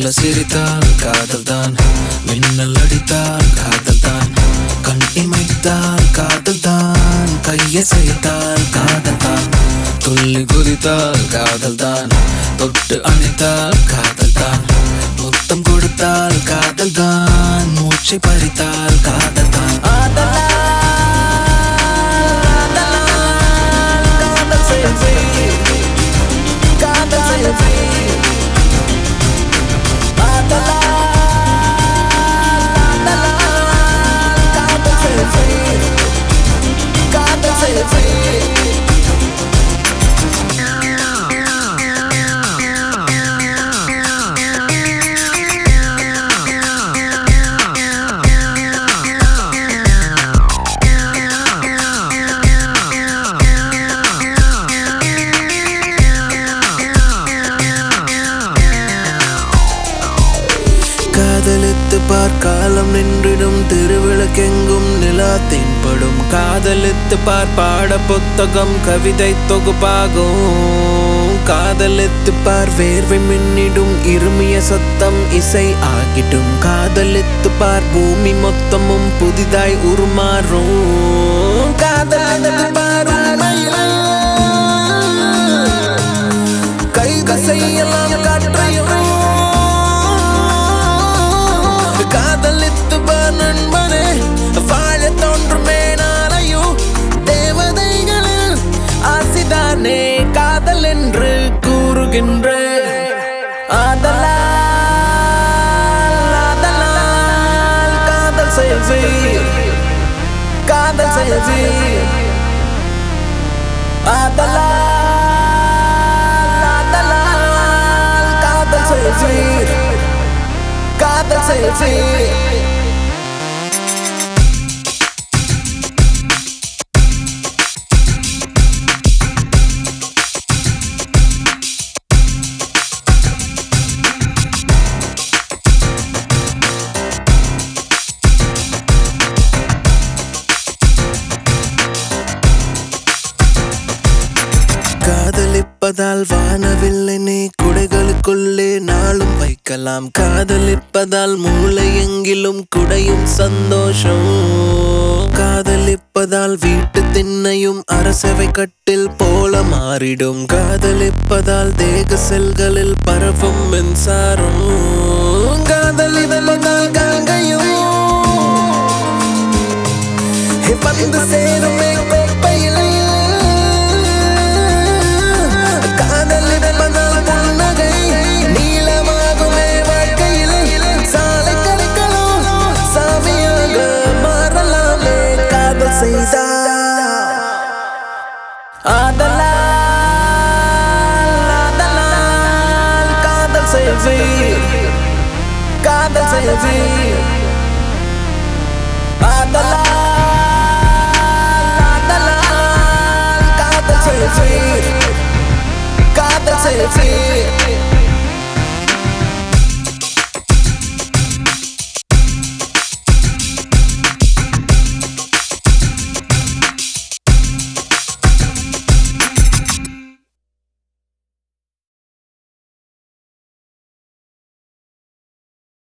மெல்ல சிரித்தால் காதல் தான் மின்னல் அடித்தால் காதல் தான் கண் இமைத்தால் காதல் தான் கையை செய்தால் காதல் தான் துள்ளி குதித்தால் காதல் தான் தொட்டு அணைத்தால் காதல் தான் முத்தம் கொடுத்தால் காதல் தான் மூச்சை பறித்தால் காதல் தான் காதல் செய்தி காதல் செய்தி காதலித்து பார் காலம் நின்றிடும் திருவிளக்கெங்கும் நிலா தென்படும் காதலித்து பார் பாட புத்தகம் கவிதை தொகுப்பாகும் காதலித்து பார் வேர்வை மின்னிடும் இருமிய சத்தம் இசை ஆகிடும் காதலித்து பார் பூமி மொத்தமும் புதிதாய் உருமாறும் காதலித்து பார் உண்மையிலே கைகள் செய்யலாம் காற்றையும் காதலித்து பார் நண்பனே வாழ தோன்றுமே நாளையும் தேவதைகளில் ஆசிதானே காதல் என்று கூறுகின்ற ஆதலால் ஆதலால் காதல் செய்வி காதல் செய்வி ஆதலால் ஆதலால் காதல் செய்வி காதல் செய்வி காதலிப்பதால் வானவில்லை நீ குடைகளுக்குள்ளே நாளும் வைக்கலாம் காதலிப்பதால் மூளை எங்கிலும் குடையும் சந்தோஷம் காதலிப்பதால் வீட்டு திண்ணையும் அரசவை கட்டில் போல மாறிடும் காதலிப்பதால் தேக செல்களில் பரவும் மின்சாரம் காதலிப்பதால் கங்கையும் வந்து சேருமே கோப்பையிலே காதலிப்பதால் புன்னகை நீளமாகுமே வாழ்க்கையில் சாலை கற்களும் சாமியாக மாறலாமே காதல் செய்தால் ஆதலால் ஆதலால் காதல் செய்வி காதல் செய்வி ஆதலால் ஆதலால் காதல் செய்வி காதல் செய்வி